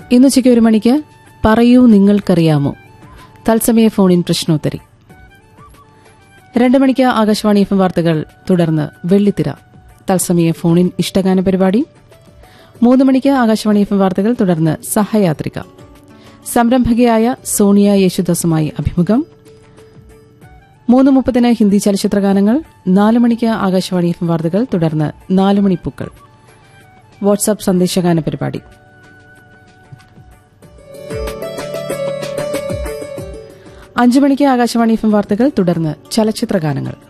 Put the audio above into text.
ഇന്നുച്ചയ്ക്ക് ഒരു മണിക്ക് പറയൂ നിങ്ങൾക്കറിയാമോ തത്സമയ ഫോണിൻ പ്രശ്നോത്തരി രണ്ട് മണിക്ക് ആകാശവാണി എഫ് എം വാർത്തകൾ തുടർന്ന് വെള്ളിത്തിര തത്സമയ ഫോണിൻ ഇഷ്ടഗാന പരിപാടി മൂന്ന് മണിക്ക് ആകാശവാണി എഫ് എം വാർത്തകൾ തുടർന്ന് സഹയാത്രിക സംരംഭകയായ സോണിയ യേശുദാസുമായി അഭിമുഖം മൂന്ന് മുപ്പതിന് ഹിന്ദി ചലച്ചിത്രഗാനങ്ങൾ നാല് മണിക്ക് ആകാശവാണി എഫ് എം വാർത്തകൾ തുടർന്ന് നാല് മണിപ്പൂക്കൾ വാട്സാപ്പ് സന്ദേശഗാന പരിപാടി അഞ്ചു മണിക്ക് ആകാശവാണി എഫ് എം വാർത്തകൾ തുടർന്ന് ചലച്ചിത്രഗാനങ്ങൾ